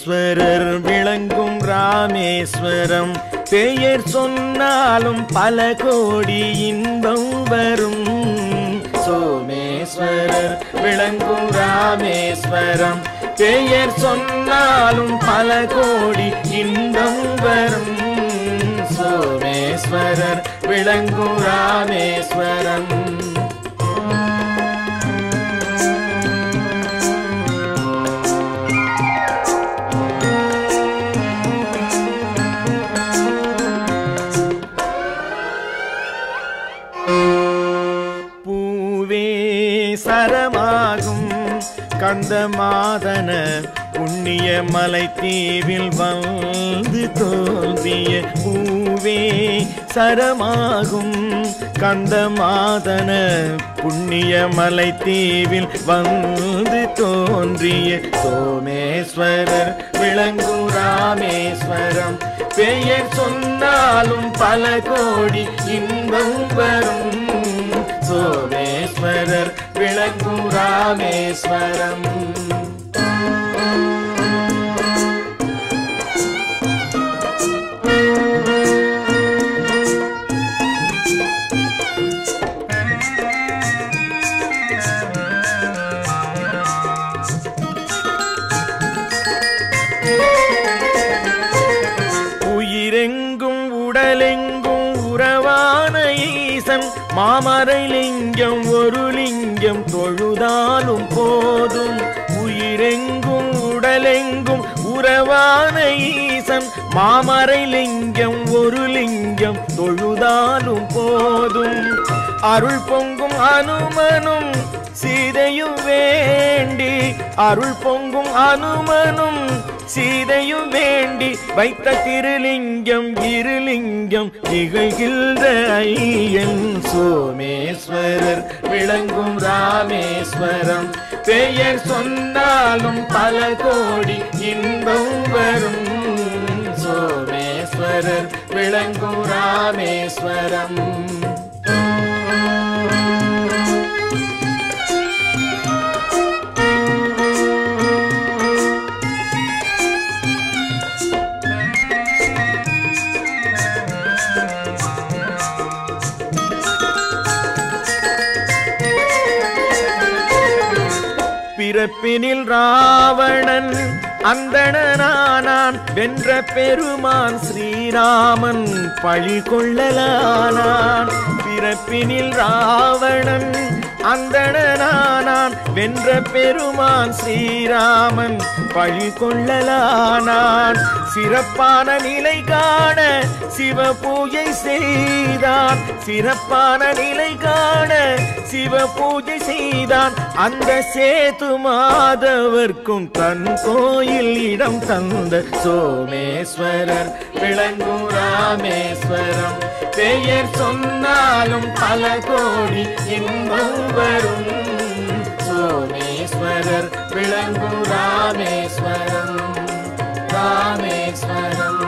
சோமேஸ்வரர் விளங்கும் ராமேஸ்வரம் பெயர் சொன்னாலும் பல கோடி இன்பம் வரும் சோமேஸ்வரர் விளங்கும் ராமேஸ்வரம் பெயர் சொன்னாலும் பல கோடி இன்பம் வரும் சோமேஸ்வரர் விளங்கும் ராமேஸ்வரம் பூவே சரமாகும் கந்தமாதன புண்ணிய மலை தீவில் வந்து தோன்றிய பூவே சரமாகும் கந்தமாதன புண்ணிய மலை தீவில் வந்து தோன்றிய சோமேஸ்வரர் விளங்கும் ராமேஸ்வரம் பெயர் சொன்னாலும் பல கோடி இன்பம் வரும் சோமேஸ்வரர் விளங்கும் ராமேஸ்வரம் உயிரெங்கும் உடலெங்கும் உறவான ஈசன் மாமரை லிங்கம் ஒரு லிங்கம் தொழுதாலும் போதும் உயிரெங்கும் உடலெங்கும் உறவான ஈசன் மாமரை லிங்கம் ஒரு லிங்கம் தொழுதாலும் போதும் அருள் பொங்கும் அனுமனும் சீதையும் வேண்டி அருள் பொங்கும் அனுமனும் சீதையும் வேண்டி வைத்த திருலிங்கம் இருலிங்கம் திகழ்கின்ற ஐயன் சோமேஸ்வரர் விளங்கும் ராமேஸ்வரம் பெயர் சொன்னாலும் பல கோடி இன்பம் வரும் சோமேஸ்வரர் விளங்கும் ராமேஸ்வரம் பிறப்பினில் ராவணன் அந்தணனானான் வென்ற பெருமான் ஸ்ரீராமன் பழி கொள்ளலானான் பிறப்பினில் ராவணன் அந்தணனானான் வென்ற பெருமான் ஸ்ரீராமன் பழி கொள்ளலானான் சிறப்பான நிலை காண சிவ பூஜை செய்தான் சிறப்பான நிலை காண சிவ பூஜை செய்தான் அந்த சேது மாதவர்க்கும் தன் கோயில் இடம் தந்த சோமேஸ்வரர் விளங்கும் ராமேஸ்வரம் பெயர் சொன்னாலும் பல கோடி இன்பம் வரும் சோமேஸ்வரர் விளங்கும் ராமேஸ்வரம் ராமேஸ்வரம்